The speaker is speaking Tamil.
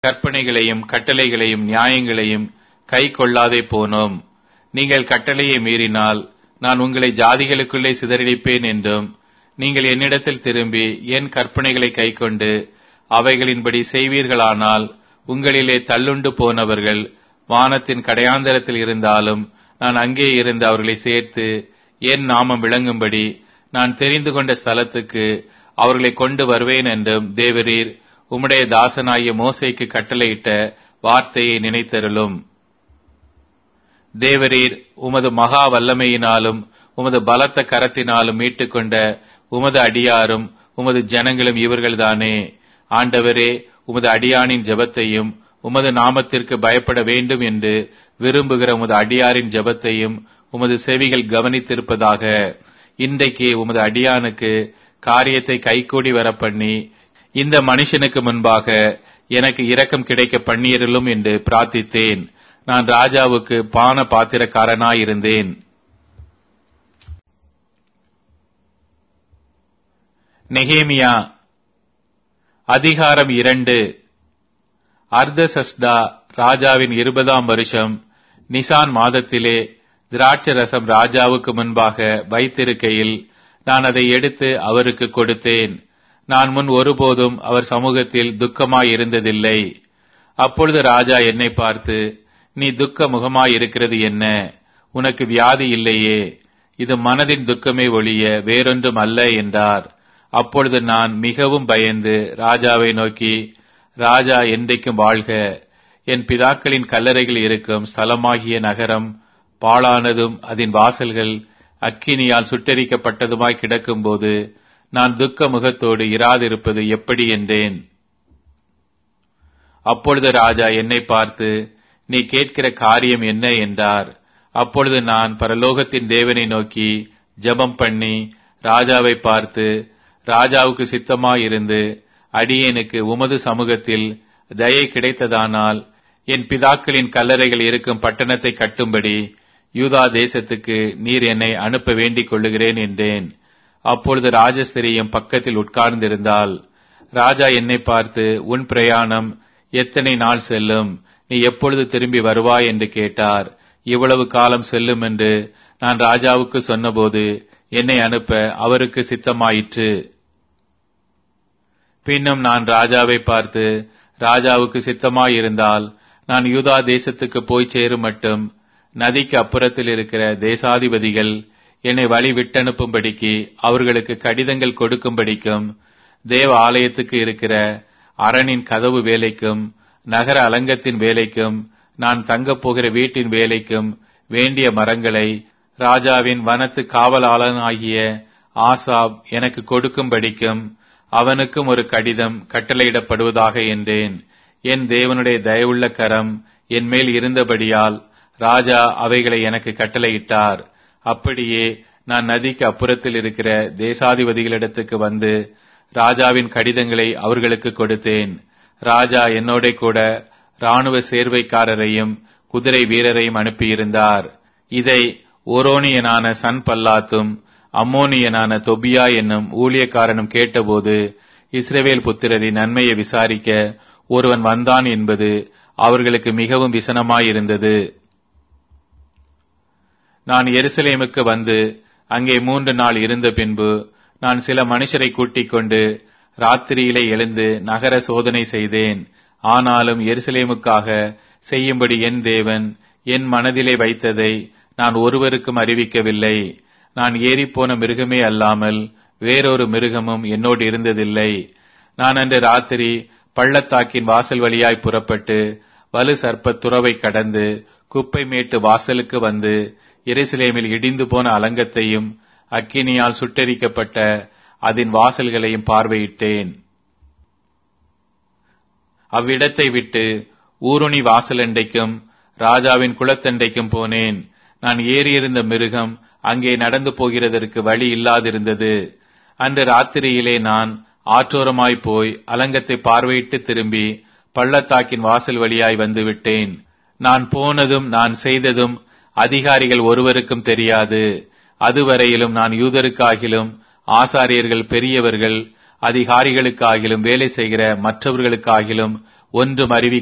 கற்பனைகளையும் கட்டளைகளையும் நியாயங்களையும் கை கொள்ளாதே போனோம் நீங்கள் கட்டளையை மீறினால் நான் உங்களை ஜாதிகளுக்குள்ளே சிதறடிப்பேன் என்றும் நீங்கள் என்னிடத்தில் திரும்பி என் கற்பனைகளை கைக்கொண்டு அவைகளின்படி செய்வீர்களானால் உங்களிலே தள்ளுண்டு போனவர்கள் வானத்தின் கடையாந்தரத்தில் இருந்தாலும் நான் அங்கே இருந்து அவர்களை சேர்த்து என் நாமம் விளங்கும்படி நான் தெரிந்து கொண்ட ஸ்தலத்துக்கு அவர்களை கொண்டு வருவேன் என்றும் தேவரீர் உம்முடைய தாசனாகிய மோசைக்கு கட்டளையிட்ட வார்த்தையை நினைத்தருளும் தேவரீர் உமது மகா வல்லமையினாலும் உமது பலத்த கரத்தினாலும் மீட்டுக்கொண்ட உமது அடியாரும் உமது ஜனங்களும் இவர்கள்தானே ஆண்டவரே உமது அடியானின் ஜெபத்தையும் உமது நாமத்திற்கு பயப்பட வேண்டும் என்று விரும்புகிற உமது அடியாரின் ஜெபத்தையும் உமது செவிகள் கவனித்திருப்பதாக இன்றைக்கு உமது அடியானுக்கு காரியத்தை கைகூடி வர பண்ணி இந்த மனுஷனுக்கு முன்பாக எனக்கு இரக்கம் கிடைக்க பண்ணியருளும் என்று பிரார்த்தித்தேன் நான் ராஜாவுக்கு பான பாத்திரக்காரனாயிருந்தேன் நெகேமியா அதிகாரம் இரண்டு அர்தசஸ்டா ராஜாவின் இருபதாம் வருஷம் நிசான் மாதத்திலே திராட்சை ரசம் ராஜாவுக்கு முன்பாக வைத்திருக்கையில் நான் அதை எடுத்து அவருக்கு கொடுத்தேன் நான் முன் ஒருபோதும் அவர் சமூகத்தில் துக்கமாயிருந்ததில்லை அப்பொழுது ராஜா என்னை பார்த்து நீ துக்க முகமாயிருக்கிறது என்ன உனக்கு வியாதி இல்லையே இது மனதின் துக்கமே ஒழிய வேறொன்றும் அல்ல என்றார் அப்பொழுது நான் மிகவும் பயந்து ராஜாவை நோக்கி ராஜா என்றைக்கும் வாழ்க என் பிதாக்களின் கல்லறைகள் இருக்கும் ஸ்தலமாகிய நகரம் பாழானதும் அதன் வாசல்கள் அக்கினியால் சுட்டெரிக்கப்பட்டதுமாய் கிடக்கும்போது நான் துக்க முகத்தோடு இராதிருப்பது எப்படி என்றேன் அப்பொழுது ராஜா என்னை பார்த்து நீ கேட்கிற காரியம் என்ன என்றார் அப்பொழுது நான் பரலோகத்தின் தேவனை நோக்கி ஜெபம் பண்ணி ராஜாவை பார்த்து ராஜாவுக்கு சித்தமாயிருந்து அடியேனுக்கு உமது சமூகத்தில் தயை கிடைத்ததானால் என் பிதாக்களின் கல்லறைகள் இருக்கும் பட்டணத்தை கட்டும்படி யூதா தேசத்துக்கு நீர் என்னை அனுப்ப வேண்டிக் கொள்ளுகிறேன் என்றேன் அப்பொழுது ராஜஸ்திரியும் பக்கத்தில் உட்கார்ந்திருந்தால் ராஜா என்னை பார்த்து உன் பிரயாணம் எத்தனை நாள் செல்லும் நீ எப்பொழுது திரும்பி வருவாய் என்று கேட்டார் இவ்வளவு காலம் செல்லும் என்று நான் ராஜாவுக்கு சொன்னபோது என்னை அனுப்ப அவருக்கு சித்தமாயிற்று பின்னும் நான் ராஜாவை பார்த்து ராஜாவுக்கு சித்தமாயிருந்தால் நான் யூதா தேசத்துக்கு போய் சேரும் மட்டும் நதிக்கு அப்புறத்தில் இருக்கிற தேசாதிபதிகள் என்னை வழி விட்டனுப்பும்படிக்கு அவர்களுக்கு கடிதங்கள் கொடுக்கும்படிக்கும் தேவ ஆலயத்துக்கு இருக்கிற அரணின் கதவு வேலைக்கும் நகர அலங்கத்தின் வேலைக்கும் நான் தங்கப் போகிற வீட்டின் வேலைக்கும் வேண்டிய மரங்களை ராஜாவின் வனத்து காவலாளனாகிய ஆசாப் எனக்கு கொடுக்கும்படிக்கும் அவனுக்கும் ஒரு கடிதம் கட்டளையிடப்படுவதாக என்றேன் என் தேவனுடைய தயவுள்ள கரம் என் மேல் இருந்தபடியால் ராஜா அவைகளை எனக்கு கட்டளையிட்டார் அப்படியே நான் நதிக்கு அப்புறத்தில் இருக்கிற தேசாதிபதிகளிடத்துக்கு வந்து ராஜாவின் கடிதங்களை அவர்களுக்கு கொடுத்தேன் ராஜா என்னோட கூட ராணுவ சேர்வைக்காரரையும் குதிரை வீரரையும் அனுப்பியிருந்தார் இதை ஓரோனியனான சன் பல்லாத்தும் அம்மோனியனான தொபியா என்னும் ஊழியக்காரனும் கேட்டபோது இஸ்ரவேல் புத்திரரின் நன்மையை விசாரிக்க ஒருவன் வந்தான் என்பது அவர்களுக்கு மிகவும் விசனமாயிருந்தது நான் எருசலேமுக்கு வந்து அங்கே மூன்று நாள் இருந்த பின்பு நான் சில மனுஷரை கூட்டிக் கொண்டு ராத்திரியிலே எழுந்து நகர சோதனை செய்தேன் ஆனாலும் எருசலேமுக்காக செய்யும்படி என் தேவன் என் மனதிலே வைத்ததை நான் ஒருவருக்கும் அறிவிக்கவில்லை நான் ஏறிப்போன மிருகமே அல்லாமல் வேறொரு மிருகமும் என்னோடு இருந்ததில்லை நான் அன்று ராத்திரி பள்ளத்தாக்கின் வாசல் வழியாய் புறப்பட்டு வலு சர்ப்ப துறவை கடந்து குப்பை மேட்டு வாசலுக்கு வந்து எருசலேமில் இடிந்து போன அலங்கத்தையும் அக்கினியால் சுட்டெரிக்கப்பட்ட அதன் வாசல்களையும் பார்வையிட்டேன் அவ்விடத்தை விட்டு ஊருணி வாசலண்டைக்கும் ராஜாவின் குளத்தண்டைக்கும் போனேன் நான் ஏறியிருந்த மிருகம் அங்கே நடந்து போகிறதற்கு வழி இல்லாதிருந்தது அன்று ராத்திரியிலே நான் ஆற்றோரமாய் போய் அலங்கத்தை பார்வையிட்டு திரும்பி பள்ளத்தாக்கின் வாசல் வழியாய் வந்து விட்டேன் நான் போனதும் நான் செய்ததும் அதிகாரிகள் ஒருவருக்கும் தெரியாது அதுவரையிலும் நான் யூதருக்காகிலும் ஆசாரியர்கள் பெரியவர்கள் அதிகாரிகளுக்காகிலும் வேலை செய்கிற மற்றவர்களுக்காகிலும் ஒன்றும் அறிவி